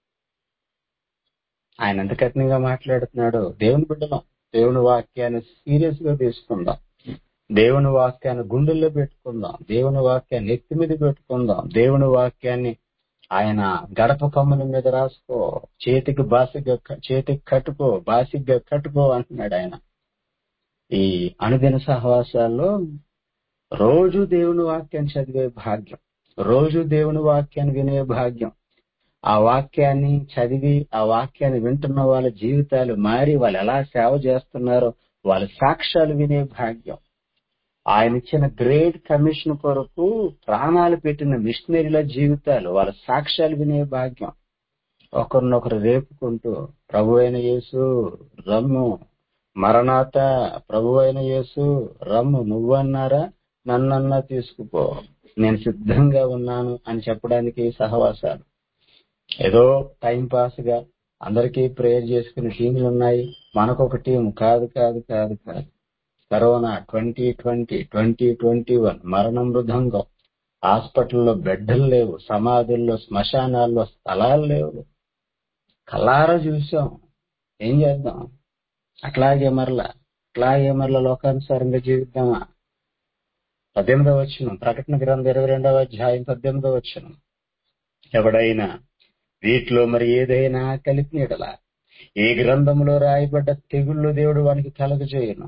ఆయన ఎంత కఠినంగా మాట్లాడుతున్నాడు దేవుని బిడ్డలం దేవుని వాక్యాన్ని సీరియస్ గా తీసుకుందాం దేవుని వాక్యాన్ని గుండెల్లో పెట్టుకుందాం దేవుని వాక్యాన్ని ఎత్తి మీద పెట్టుకుందాం దేవుని వాక్యాన్ని ఆయన గడప కమ్ముల మీద రాసుకో చేతికి బాసిగ్గా చేతికి కట్టుకో బాసిగ్గా కట్టుకో అంటున్నాడు ఆయన ఈ అనుదిన సహవాసాల్లో రోజు దేవుని వాక్యాన్ని చదివే భాగ్యం రోజు దేవుని వాక్యాన్ని వినే భాగ్యం ఆ వాక్యాన్ని చదివి ఆ వాక్యాన్ని వింటున్న వాళ్ళ జీవితాలు మారి వాళ్ళు ఎలా సేవ చేస్తున్నారో వాళ్ళ సాక్ష్యాలు వినే భాగ్యం ఆయన ఇచ్చిన గ్రేట్ కమిషన్ కొరకు ప్రాణాలు పెట్టిన మిషనరీల జీవితాలు వాళ్ళ సాక్ష్యాలు వినే భాగ్యం ఒకరినొకరు రేపుకుంటూ ప్రభు అయిన యేసు రమ్ము మరణాత ప్రభు అయిన యేసు రమ్ము నువ్వన్నారా నన్నన్నా తీసుకుపో నేను సిద్ధంగా ఉన్నాను అని చెప్పడానికి సహవాసాలు ఏదో టైం పాస్ గా అందరికీ ప్రేయర్ చేసుకునే టీంలు ఉన్నాయి మనకొక టీం కాదు కాదు కాదు కాదు corona twenty twenty twenty twenty one మరణ మృదంగం హాస్పిటల్లో బెడ్లు లేవు సమాధుల్లో శ్మశానాల్లో స్థలాలు లేవు కలారా చూసాం ఏం చేద్దాం అట్లాగే మరలా అట్లాగే మరలా లోకానుసారంగా జీవిద్దామా పద్దెనిమిదవ వచ్చిన ప్రకటన గ్రంథం ఇరవై రెండవ అధ్యాయం పద్దెనిమిదవ వచ్చిన ఎవడైనా వీటిలో మరి ఏదైనా కలిపినడలా ఈ గ్రంథంలో రాయబడ్డ తెగుళ్ళు దేవుడు వానికి కలగజేయను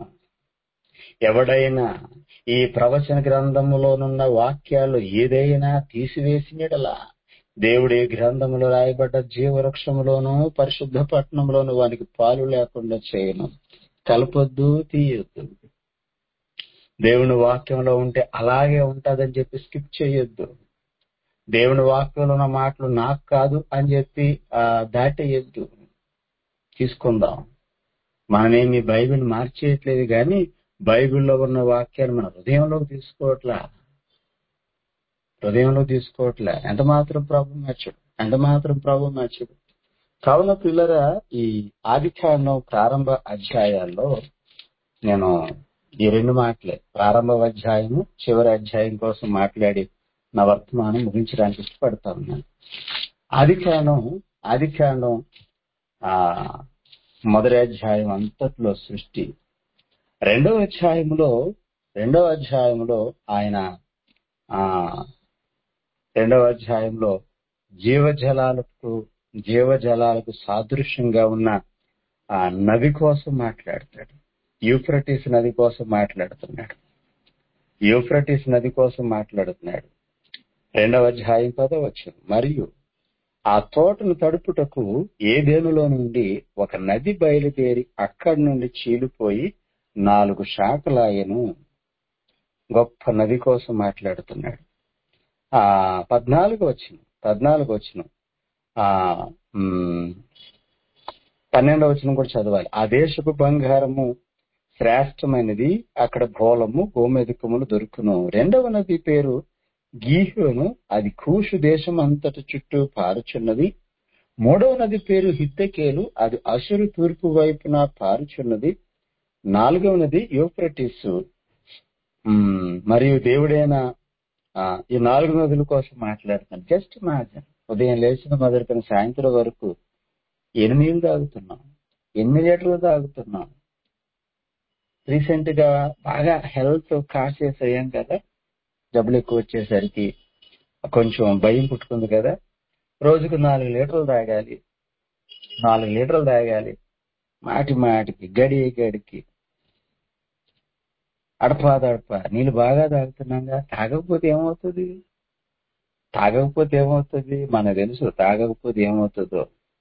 ఎవడైనా ఈ ప్రవచన గ్రంథములోనున్న వాక్యాలు ఏదైనా తీసివేసినడలా దేవుడు ఈ గ్రంథములో రాయబడ్డ జీవవృక్షములోను పరిశుద్ధ పట్టణంలోను వానికి పాలు లేకుండా చేయను కలపొద్దు తీయొద్దు దేవుని వాక్యంలో ఉంటే అలాగే ఉంటదని చెప్పి స్కిప్ చేయొద్దు దేవుని వాక్యంలో ఉన్న మాటలు నాకు కాదు అని చెప్పి ఆ దాటేయద్దు తీసుకుందాం మనమేమి బైబిల్ మార్చేయట్లేదు కానీ బైబిల్లో ఉన్న వాక్యాన్ని మన హృదయంలోకి తీసుకోవట్లా హృదయంలో తీసుకోవట్లే ఎంత మాత్రం ప్రభు మెచ్చడు ఎంత మాత్రం ప్రభు మెచ్చడు కావున పిల్లరా ఈ ఆదికాండం ప్రారంభ అధ్యాయాల్లో నేను ఈ రెండు మాటలే ప్రారంభ అధ్యాయము చివరి అధ్యాయం కోసం మాట్లాడి నా వర్తమానం ముగించడానికి ఇష్టపడతా ఉన్నాను ఆదికాండం ఆదికాండం ఆ మొదటి అధ్యాయం అంతట్లో సృష్టి రెండవ అధ్యాయంలో రెండవ అధ్యాయంలో ఆయన ఆ రెండవ అధ్యాయంలో జీవజలాలకు జీవజలాలకు సాదృశ్యంగా ఉన్న ఆ నది కోసం మాట్లాడతాడు యూఫ్రటిస్ నది కోసం మాట్లాడుతున్నాడు యూఫ్రటిస్ నది కోసం మాట్లాడుతున్నాడు రెండవ అధ్యాయం పదవచ్చు మరియు ఆ తోటను తడుపుటకు ఏదేనులో నుండి ఒక నది బయలుదేరి అక్కడి నుండి చీలిపోయి నాలుగు శాఖలాయను గొప్ప నది కోసం మాట్లాడుతున్నాడు ఆ పద్నాలుగు వచ్చిన పద్నాలుగు వచ్చిన ఆ పన్నెండవ వచ్చిన కూడా చదవాలి ఆ దేశపు బంగారము శ్రేష్టమైనది అక్కడ భోలము గోమెదికములు దొరుకును రెండవ నది పేరు
గీహోను అది కూషు దేశం అంతటి చుట్టూ పారుచున్నది మూడవ నది పేరు హిద్దకేలు అది అసురు తూర్పు వైపున పారుచున్నది నాలుగవ నది యూఫ్రటిస్ ఉమ్, మరియు దేవుడైన ఆ, ఈ నాలుగు నదుల కోసం మాట్లాడుతాను జస్ట్ ఇమాజిన్ ఉదయం లేచిన మొదలుకొని సాయంత్రం వరకు ఎన్ని నీళ్లు తాగుతున్నాం ఎన్ని లీటర్లు తాగుతున్నాం రీసెంట్ గా బాగా హెల్త్ కాన్షియస్ అయ్యాం కదా జబ్బులు ఎక్కువ వచ్చేసరికి కొంచెం భయం పుట్టుకుంది కదా రోజుకు నాలుగు లీటర్లు తాగాలి నాలుగు లీటర్లు తాగాలి మాటి మాటికి గడి గడికి అడపాదడప నీళ్ళు బాగా తాగుతున్నాగా తాగకపోతే ఏమవుతుంది తాగకపోతే ఏమవుతుంది మనకు తెలుసు తాగకపోతే ఏమవుతుందో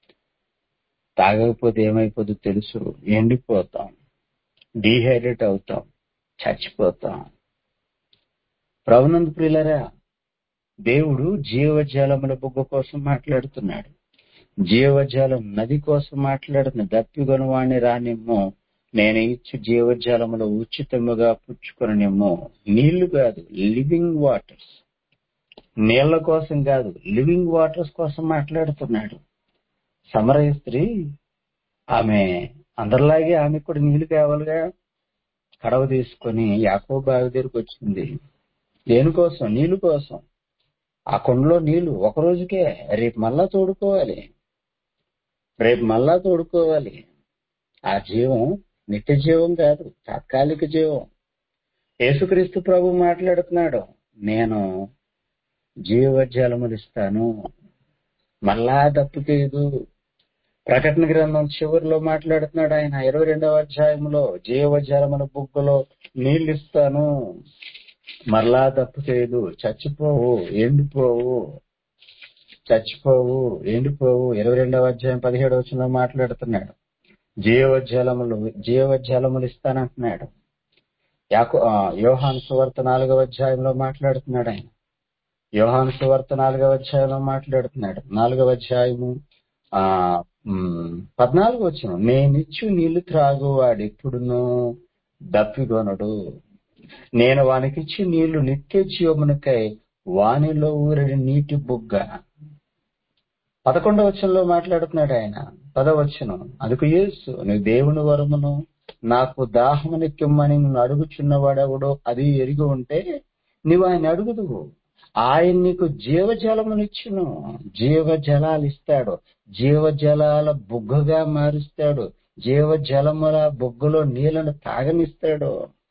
తాగకపోతే ఏమైపోతుందో తెలుసు ఎండిపోతాం డీహైడ్రేట్ అవుతాం చచ్చిపోతాం ప్రభునందు ప్రియులరా దేవుడు జీవజాలముల బుగ్గ కోసం మాట్లాడుతున్నాడు జీవజాలం నది కోసం మాట్లాడుతున్న దప్పిగొనవాణ్ణి రానిమ్మో నేను ఇచ్చు జీవజాలములు ఉచితముగా పుచ్చుకొననేమో నీళ్లు కాదు లివింగ్ వాటర్స్ నీళ్ల కోసం కాదు లివింగ్ వాటర్స్ కోసం మాట్లాడుతున్నాడు సమరయ స్త్రీ ఆమె అందరిలాగే ఆమె కూడా నీళ్లు కావాలిగా కడవ తీసుకొని యాకో బావి దగ్గరికి వచ్చింది దేనికోసం నీళ్లు కోసం ఆ కొండలో నీళ్లు ఒక రోజుకే రేపు మళ్ళా తోడుకోవాలి రేపు మళ్ళా తోడుకోవాలి ఆ జీవం నిత్య జీవం కాదు తాత్కాలిక జీవం యేసుక్రీస్తు ప్రభు మాట్లాడుతున్నాడు నేను జీవజలములు ఇస్తాను మళ్ళా దప్పుకేదు ప్రకటన గ్రంథం చివరిలో మాట్లాడుతున్నాడు ఆయన ఇరవై రెండవ అధ్యాయంలో జీవజలముల బుగ్గలో నీళ్ళు ఇస్తాను మరలా తప్పులేదు చచ్చిపోవు ఎండిపోవు చచ్చిపోవు ఎండిపోవు ఇరవై రెండవ అధ్యాయం పదిహేడు వచ్చిన మాట్లాడుతున్నాడు జీవజలములు జీవజలములు ఇస్తానంటున్నాడు యాకో ఆ, యోహాను సువార్త నాలుగవ అధ్యాయంలో మాట్లాడుతున్నాడు ఆయన యోహాను సువార్త నాలుగవ అధ్యాయంలో మాట్లాడుతున్నాడు నాలుగవ అధ్యాయము ఆ ఉమ్, పద్నాలుగు వచ్చిన నేనిచ్చు నీళ్లు త్రాగు వాడెప్పుడునూ దప్పిగొనడు నేను వానికిచ్చి నీళ్లు నిత్య జీవమునకై వానిలో ఊరడి నీటి బుగ్గ పదకొండవ వచనంలో మాట్లాడుతున్నాడు ఆయన పదవచనం అందుకు యేసు నీ దేవుని వరమును నాకు దాహమునిక్కిమ్మని నువ్వు అడుగుచున్నవాడెవడో అది ఎరిగి ఉంటే నీవు ఆయన అడుగుదువు ఆయన నీకు జీవజలమునిచ్చును జీవజలాలు ఇస్తాడు జీవజలాల బుగ్గగా మారుస్తాడు జీవజలముల బుగ్గలో నీళ్లను తాగనిస్తాడు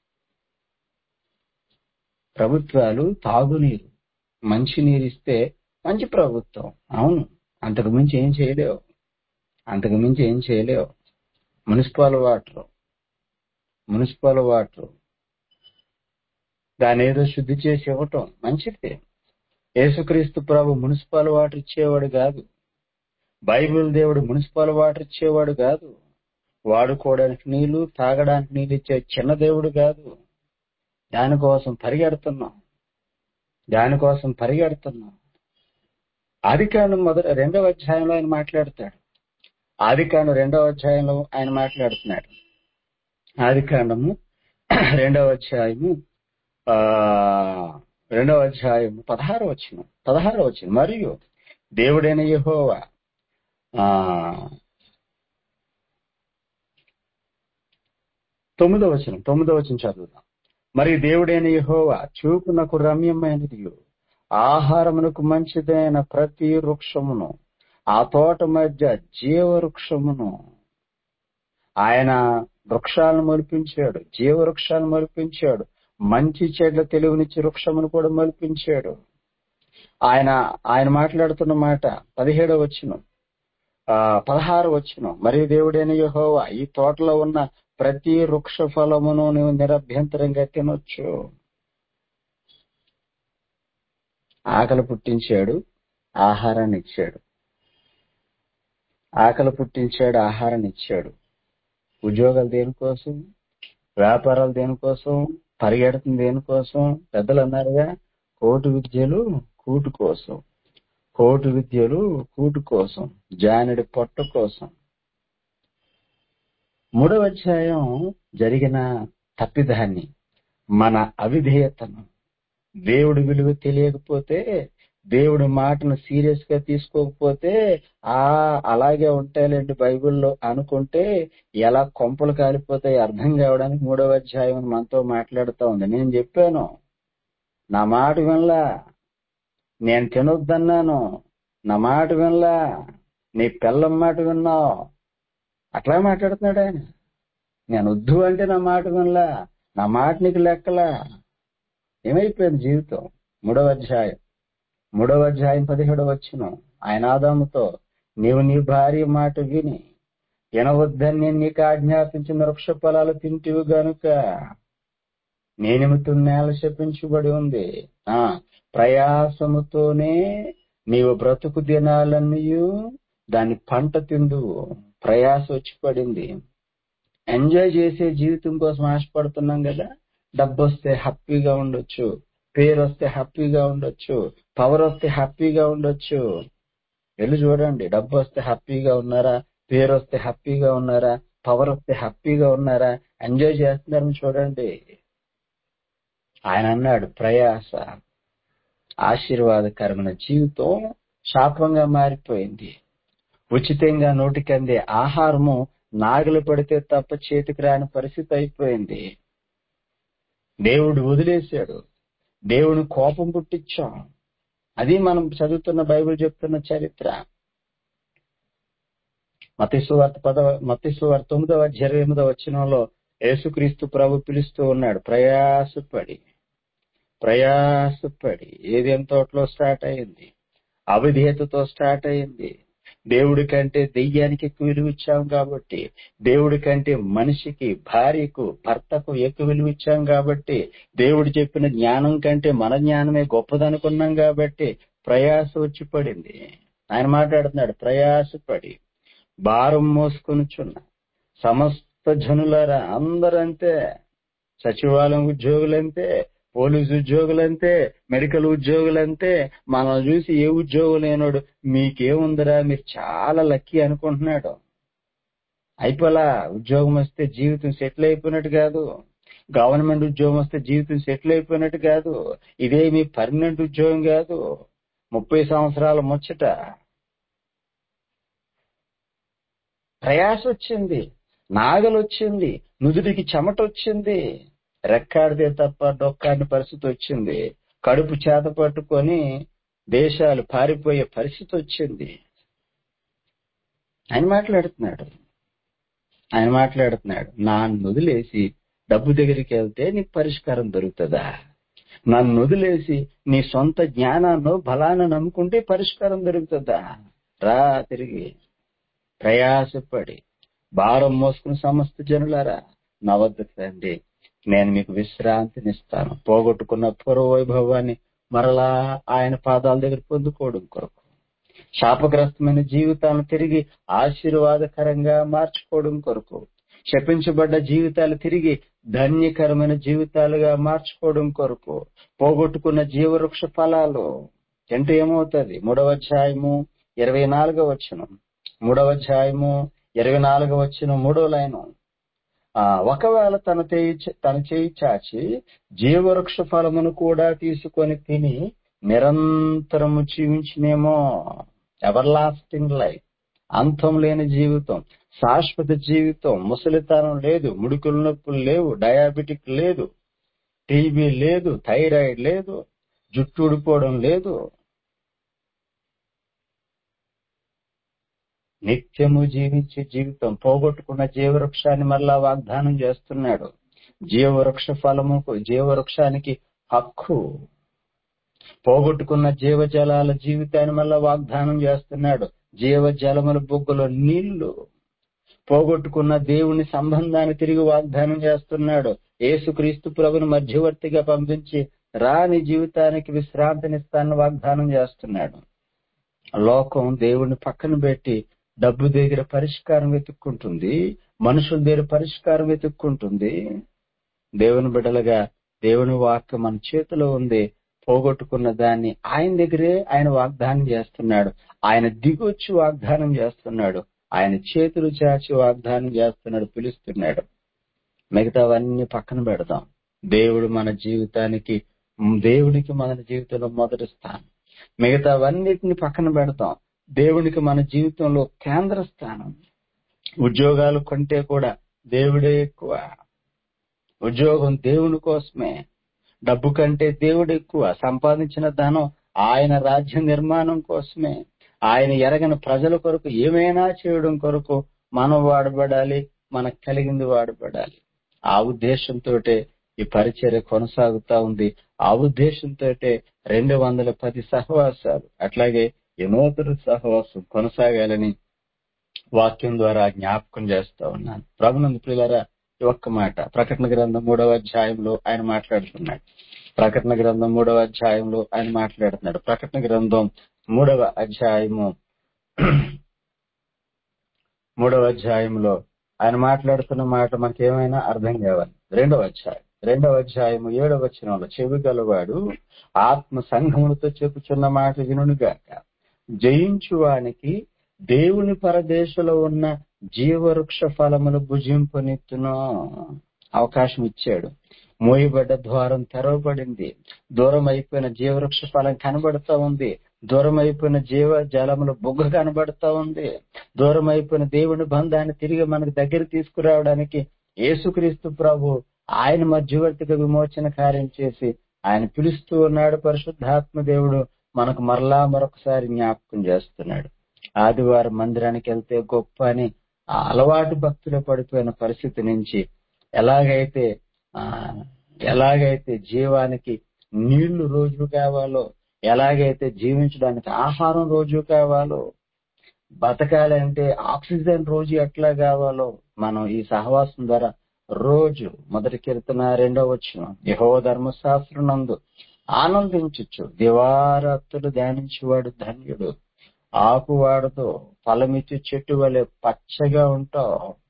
ప్రభుత్వాలు తాగునీరు మంచి నీరు ఇస్తే మంచి ప్రభుత్వం అవును అంతకు మించి ఏం చేయలేవు అంతకు మించి ఏం చేయలేవు మున్సిపల్ వాటర్ మున్సిపల్ వాటర్ దాని ఏదో శుద్ధి చేసి ఇవ్వటం మంచిదే యేసుక్రీస్తు ప్రభు మున్సిపల్ వాటర్ ఇచ్చేవాడు కాదు బైబిల్ దేవుడు మున్సిపల్ వాటర్ ఇచ్చేవాడు కాదు వాడుకోవడానికి నీళ్లు తాగడానికి నీళ్ళు ఇచ్చే చిన్న దేవుడు కాదు దానికోసం పరిగెడుతున్నాం దానికోసం పరిగెడుతున్నాం ఆదికాండం మొదట రెండవ అధ్యాయంలో ఆయన మాట్లాడతాడు ఆదికాండం రెండవ అధ్యాయంలో ఆయన మాట్లాడుతున్నాడు ఆదికాండము రెండవ అధ్యాయము ఆ రెండవ అధ్యాయము పదహారు వచ్చిన పదహారు వచ్చిన మరియు దేవుడైన యెహోవా ఆ తొమ్మిదో వచనం తొమ్మిదో వచనం చదువుదాం మరి దేవుడైన యెహోవా చూపునకు రమ్యమైనది ఆహారమునకు మంచిదైన ప్రతి వృక్షమును ఆ తోట మధ్య జీవ వృక్షమును ఆయన వృక్షాలను మొలిపించాడు జీవ వృక్షాలను మొలిపించాడు మంచి చెడ్ల తెలివినిచ్చి వృక్షమును కూడా మొలిపించాడు ఆయన ఆయన మాట్లాడుతున్న మాట పదిహేడవ వచ్చిన ఆ పదహారు వచ్చిన మరియు దేవుడైన యెహోవా ఈ తోటలో ఉన్న ప్రతి వృక్ష ఫలమును నువ్వు నిరభ్యంతరంగా తినొచ్చు ఆకలి పుట్టించాడు ఆహారాన్ని ఇచ్చాడు ఆకలి పుట్టించాడు ఆహారాన్ని ఇచ్చాడు ఉద్యోగాలు దేనికోసం వ్యాపారాలు దేనికోసం పరిగెడుతుంది దేనికోసం పెద్దలు అన్నారుగా కోటి విద్యలు కూటు కోసం కోటి విద్యలు కూటు కోసం జానడి పొట్ట కోసం మూడవ అధ్యాయం జరిగిన తప్పిదాన్ని మన అవిధేయతను దేవుడి విలువ తెలియకపోతే దేవుడి మాటను సీరియస్ గా తీసుకోకపోతే ఆ అలాగే ఉంటాయిలేండి బైబిల్లో అనుకుంటే ఎలా కొంపలు కాలిపోతాయి అర్థం కావడానికి మూడవ అధ్యాయం మనతో మాట్లాడుతూ ఉంది నేను చెప్పాను నా మాట వినలా నేను తినొద్దన్నాను నా మాట వినలా నీ పిల్లం మాట విన్నావు అట్లా మాట్లాడుతున్నాడు ఆయన నేను వద్దు అంటే నా మాట వినలా నా మాట నీకు లెక్కలా ఏమైపోయింది జీవితం మూడవ అధ్యాయం మూడవ అధ్యాయం పదిహేడవ వచ్చిన ఆయన ఆదాముతో నీవు నీ భార్య మాట విని వినవద్దని నేను నీకు ఆజ్ఞాపించిన వృక్ష ఫలాలు తింటివి గనుక నీ నిమిత్తం నేల శపించబడి ఉంది ఆ ప్రయాసముతోనే నీవు బ్రతుకు దినాలన్నీ దాని పంట తిందు ప్రయాస వచ్చి పడింది ఎంజాయ్ చేసే జీవితం కోసం ఆశపడుతున్నాం కదా డబ్బు వస్తే హ్యాపీగా ఉండొచ్చు పేరు వస్తే హ్యాపీగా ఉండొచ్చు పవర్ వస్తే హ్యాపీగా ఉండొచ్చు వెళ్ళి చూడండి డబ్బు వస్తే హ్యాపీగా ఉన్నారా పేరు వస్తే హ్యాపీగా ఉన్నారా పవర్ వస్తే హ్యాపీగా ఉన్నారా ఎంజాయ్ చేస్తున్నారని చూడండి ఆయన అన్నాడు ప్రయాస ఆశీర్వాదకరమైన జీవితం శాపంగా మారిపోయింది ఉచితంగా నోటికందే ఆహారము నాగలు పడితే తప్ప చేతికి రాని పరిస్థితి అయిపోయింది దేవుడు వదిలేశాడు దేవుని కోపం పుట్టించాం అది మనం చదువుతున్న బైబిల్ చెప్తున్న చరిత్ర మతేశ్వార్త పద మతేశ్వార్త తొమ్మిదవ ఇరవై ఎనిమిదవ వచనంలో యేసుక్రీస్తు ప్రభు పిలుస్తూ ఉన్నాడు ప్రయాసపడి ప్రయాసపడి ఏదేం తోటలో స్టార్ట్ అయింది అవిధేయతతో స్టార్ట్ అయింది దేవుడి కంటే దెయ్యానికి ఎక్కువ విలువ ఇచ్చాం కాబట్టి దేవుడి కంటే మనిషికి భార్యకు భర్తకు ఎక్కువ విలువ ఇచ్చాం కాబట్టి దేవుడు చెప్పిన జ్ఞానం కంటే మన జ్ఞానమే గొప్పదనుకున్నాం కాబట్టి ప్రయాస వచ్చి పడింది ఆయన మాట్లాడుతున్నాడు ప్రయాసపడి భారం మోసుకొనుచున్న సమస్త జనులారా అందరంతే సచివాలయం ఉద్యోగులంతే పోలీసు ఉద్యోగులంతే మెడికల్ ఉద్యోగులంతే మనం చూసి ఏ ఉద్యోగం లేనోడు మీకేముందిరా మీరు చాలా లక్కీ అనుకుంటున్నాడు అయిపోలా ఉద్యోగం వస్తే జీవితం సెటిల్ అయిపోయినట్టు కాదు గవర్నమెంట్ ఉద్యోగం వస్తే జీవితం సెటిల్ అయిపోయినట్టు కాదు ఇదే మీ పర్మనెంట్ ఉద్యోగం కాదు ముప్పై సంవత్సరాల ముచ్చట ప్రయాస వచ్చింది నాగలు వచ్చింది నుదుటికి చెమట వచ్చింది రెక్కాడితే తప్ప డొక్కాడిన పరిస్థితి వచ్చింది కడుపు చేత పట్టుకొని దేశాలు పారిపోయే పరిస్థితి వచ్చింది ఆయన మాట్లాడుతున్నాడు ఆయన మాట్లాడుతున్నాడు నన్ను వదిలేసి డబ్బు దగ్గరికి వెళ్తే నీకు పరిష్కారం దొరుకుతుందా నన్ను వదిలేసి నీ సొంత జ్ఞానాన్ని బలాన్ని నమ్ముకుంటే పరిష్కారం దొరుకుతుందా రా తిరిగి ప్రయాసపడి భారం మోసుకుని సమస్త జనులారా నా వద్దకు రండి నేను మీకు విశ్రాంతినిస్తాను పోగొట్టుకున్న పూర్వ వైభవాన్ని మరలా ఆయన పాదాల దగ్గర పొందుకోవడం కొరకు శాపగ్రస్తమైన జీవితాలను తిరిగి ఆశీర్వాదకరంగా మార్చుకోవడం కొరకు శపించబడ్డ జీవితాలు తిరిగి ధన్యకరమైన జీవితాలుగా మార్చుకోవడం కొరకు పోగొట్టుకున్న జీవవృక్ష ఫలాలు అంటే ఏమవుతుంది మూడవ అధ్యాయము ఇరవై నాలుగవ వచనం మూడవ అధ్యాయము ఇరవై నాలుగవ వచ్చిన మూడో లైను ఆ ఒకవేళ తన చేయి తన చేయి చాచి జీవవృక్ష ఫలమును కూడా తీసుకొని తిని నిరంతరము జీవించినేమో ఎవర్ లాస్టింగ్ లైఫ్ అంతం లేని జీవితం శాశ్వత జీవితం ముసలితనం లేదు ముడుకుల నొప్పులు లేవు డయాబెటిక్ లేదు టీబీ లేదు థైరాయిడ్ లేదు జుట్టు ఊడిపోవడం లేదు నిత్యము జీవించే జీవితం పోగొట్టుకున్న జీవవృక్షాన్ని మరలా వాగ్దానం చేస్తున్నాడు జీవవృక్ష ఫలము జీవవృక్షానికి హక్కు పోగొట్టుకున్న జీవజలాల జీవితాన్ని మళ్ళా వాగ్దానం చేస్తున్నాడు జీవజలముల బొగ్గులో నీళ్లు పోగొట్టుకున్న దేవుని సంబంధాన్ని తిరిగి వాగ్దానం చేస్తున్నాడు యేసుక్రీస్తు ప్రభుని మధ్యవర్తిగా పంపించి రాని జీవితానికి విశ్రాంతినిస్తానని వాగ్దానం చేస్తున్నాడు లోకం దేవుని పక్కన పెట్టి డబ్బు దగ్గర పరిష్కారం వెతుక్కుంటుంది మనుషుల దగ్గర పరిష్కారం వెతుక్కుంటుంది దేవుని బిడ్డలుగా దేవుని వాక్యం మన చేతిలో ఉంది పోగొట్టుకున్న దాన్ని ఆయన దగ్గరే ఆయన వాగ్దానం చేస్తున్నాడు ఆయన దిగొచ్చి వాగ్దానం చేస్తున్నాడు ఆయన చేతులు చాచి వాగ్దానం చేస్తున్నాడు పిలుస్తున్నాడు మిగతావన్నీ పక్కన పెడదాం దేవుడు మన జీవితానికి దేవునికి మన జీవితంలో మొదటి స్థానం మిగతావన్నిటిని పక్కన పెడతాం దేవునికి మన జీవితంలో కేంద్ర స్థానం ఉద్యోగాలు కంటే కూడా దేవుడే ఎక్కువ ఉద్యోగం దేవుని కోసమే డబ్బు కంటే దేవుడు ఎక్కువ సంపాదించిన ధనం ఆయన రాజ్య నిర్మాణం కోసమే ఆయన ఎరగని ప్రజల కొరకు ఏమైనా చేయడం కొరకు మనం వాడబడాలి మనకు కలిగింది వాడబడాలి ఆ ఉద్దేశంతో ఈ పరిచర్య కొనసాగుతా ఉంది ఆ ఉద్దేశంతో రెండు వందల పది సహవాసాలు అట్లాగే ఈ నూతన సహవాసం కొనసాగాలని వాక్యం ద్వారా జ్ఞాపకం చేస్తా ఉన్నాను ప్రభునందు ప్రియులరా ఈ ఒక్క మాట ప్రకటన గ్రంథం మూడవ అధ్యాయంలో ఆయన మాట్లాడుతున్నాడు ప్రకటన గ్రంథం మూడవ అధ్యాయంలో ఆయన మాట్లాడుతున్నాడు ప్రకటన గ్రంథం మూడవ అధ్యాయము మూడవ అధ్యాయంలో ఆయన మాట్లాడుతున్న మాట మనకేమైనా అర్థం కావాలి రెండవ అధ్యాయం రెండవ అధ్యాయము ఏడవ వచనంలో చెవి గలవాడు ఆత్మ సంఘములతో చెప్పుచున్న మాట వినుగాక జయించువానికి దేవుని పరదేశంలో ఉన్న జీవవృక్ష ఫలములు భుజింపనెత్తును అవకాశం ఇచ్చాడు మోయబడ్డ ద్వారం తెరవబడింది దూరం అయిపోయిన జీవవృక్ష ఫలం కనబడతా ఉంది దూరం అయిపోయిన జీవ జలముల బొగ్గ కనబడతా ఉంది దూరం అయిపోయిన దేవుని బంధాన్ని తిరిగి మనకు దగ్గర తీసుకురావడానికి యేసుక్రీస్తు ప్రభు ఆయన మధ్యవర్తిగా విమోచన కార్యం చేసి ఆయన పిలుస్తూ ఉన్నాడు పరిశుద్ధాత్మ దేవుడు మనకు మరలా మరొకసారి జ్ఞాపకం చేస్తున్నాడు ఆదివారం మందిరానికి వెళ్తే గొప్ప అని ఆ అలవాటు భక్తులు పడిపోయిన పరిస్థితి నుంచి ఎలాగైతే ఆ ఎలాగైతే జీవానికి నీళ్లు రోజు కావాలో ఎలాగైతే జీవించడానికి ఆహారం రోజు కావాలో బతకాలంటే ఆక్సిజన్ రోజు ఎట్లా కావాలో మనం ఈ సహవాసం ద్వారా రోజు మొదటి కీర్తన రెండో వచ్చిన యహో ధర్మశాస్త్రం నందు ఆనందించచ్చు దివారాత్తులు ధ్యానించేవాడు ధన్యుడు ఆకువాడతో ఫలమిచ్చు చెట్టు వలె పచ్చగా ఉంటాం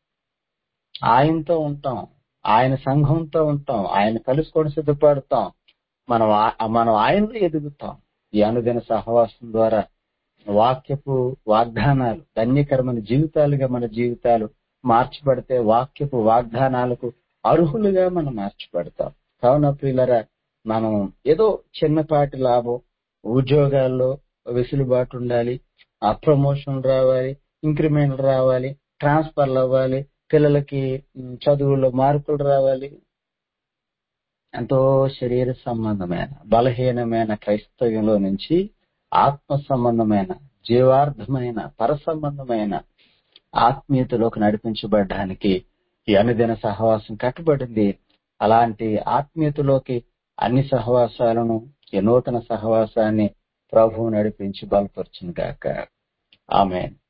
ఆయనతో ఉంటాం ఆయన సంఘంతో ఉంటాం ఆయన కలుసుకొని సిద్ధపడతాం మనం ఆ- మనం ఆయనలో ఎదుగుతాం ఈ అనుదిన సహవాసం ద్వారా వాక్యపు వాగ్దానాలు ధన్యకరమైన జీవితాలుగా మన జీవితాలు మార్చబడితే వాక్యపు వాగ్దానాలకు అర్హులుగా మనం మార్చబడతాం కావున ప్రియులరా మనం ఏదో చిన్నపాటి లాభం ఉద్యోగాల్లో వెసులుబాటు ఉండాలి ఆ ప్రమోషన్ రావాలి ఇంక్రిమెంట్ రావాలి ట్రాన్స్ఫర్లు అవ్వాలి పిల్లలకి ఉమ్, చదువుల్లో మార్కులు రావాలి ఎంతో శరీర సంబంధమైన బలహీనమైన క్రైస్తవ్యంలో నుంచి ఆత్మ సంబంధమైన జీవార్థమైన పరసంబంధమైన ఆత్మీయతలోకి నడిపించబడడానికి ఈ అనుదిన సహవాసం కట్టబడింది అలాంటి ఆత్మీయతలోకి అన్ని సహవాసాలను ఈ నూతన సహవాసాన్ని ప్రభువు నడిపించి బలపరచును గాక ఆమె